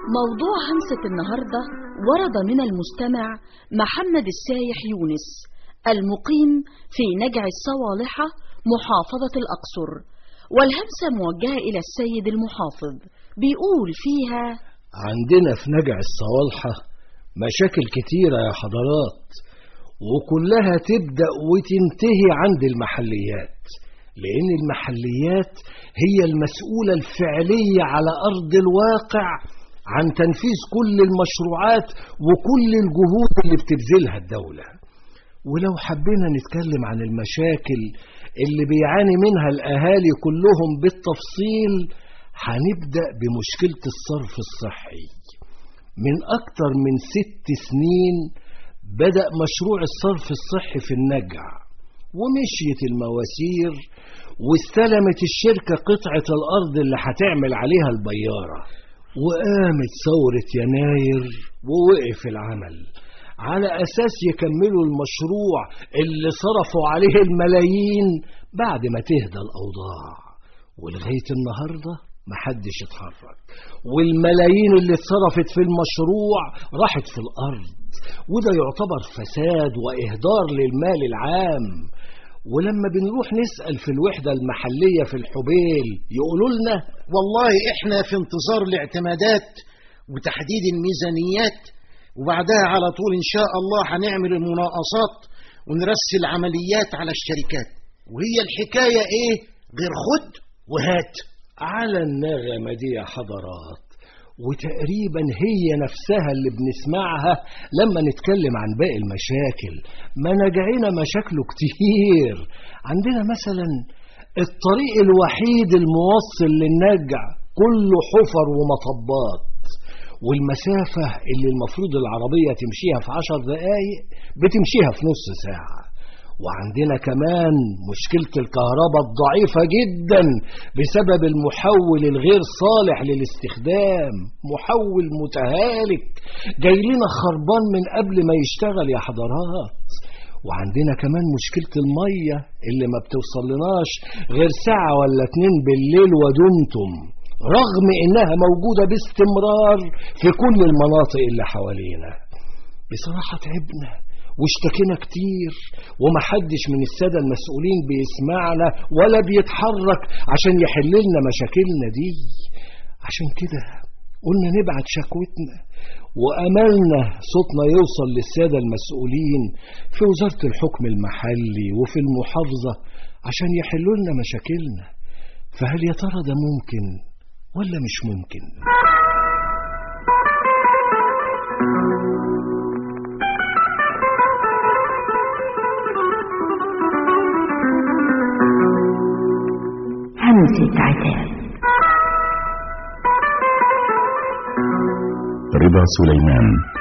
موضوع همسة النهاردة ورد من المستمع محمد السايح يونس المقيم في نجع الصوالحة محافظة الأقصر والهمسة موجهة إلى السيد المحافظ بيقول فيها عندنا في نجع الصوالحة مشاكل كتيرة يا حضرات وكلها تبدأ وتنتهي عند المحليات لأن المحليات هي المسؤولة الفعلية على أرض الواقع عن تنفيذ كل المشروعات وكل الجهود اللي بتبذلها الدولة ولو حبينا نتكلم عن المشاكل اللي بيعاني منها الأهالي كلهم بالتفصيل هنبدأ بمشكلة الصرف الصحي من أكتر من ست سنين بدأ مشروع الصرف الصحي في النجع ومشيت المواسير واستلمت الشركة قطعة الأرض اللي هتعمل عليها البيارة وقامت ثورة يناير ووقف العمل على أساس يكملوا المشروع اللي صرفوا عليه الملايين بعد ما تهدى الأوضاع ولغاية النهاردة محدش اتحرك والملايين اللي اتصرفت في المشروع راحت في الأرض وده يعتبر فساد وإهدار للمال العام ولما بنروح نسأل في الوحدة المحلية في الحبيل يقولوا لنا والله احنا في انتظار الاعتمادات وتحديد الميزانيات وبعدها على طول ان شاء الله هنعمل المناقصات ونرسل عمليات على الشركات وهي الحكاية ايه غير خد وهات على النغمة دي يا حضرات وتقريبا هي نفسها اللي بنسمعها لما نتكلم عن باقي المشاكل ما نجعنا مشاكله كتير عندنا مثلا الطريق الوحيد الموصل للنجع كله حفر ومطبات والمسافة اللي المفروض العربية تمشيها في عشر دقايق بتمشيها في نص ساعة وعندنا كمان مشكلة الكهرباء الضعيفة جدا بسبب المحول الغير صالح للاستخدام محول متهالك جاي لنا خربان من قبل ما يشتغل يا حضرات وعندنا كمان مشكلة المية اللي ما بتوصلناش غير ساعة ولا اتنين بالليل ودمتم رغم انها موجودة باستمرار في كل المناطق اللي حوالينا بصراحة تعبنا واشتكينا كتير ومحدش من السادة المسؤولين بيسمعنا ولا بيتحرك عشان يحل لنا مشاكلنا دي عشان كده قلنا نبعت شكوتنا وأملنا صوتنا يوصل للسادة المسؤولين في وزارة الحكم المحلي وفي المحافظة عشان يحلوا لنا مشاكلنا فهل يا ترى ده ممكن ولا مش ممكن؟ همسة عتاب رضا سليمان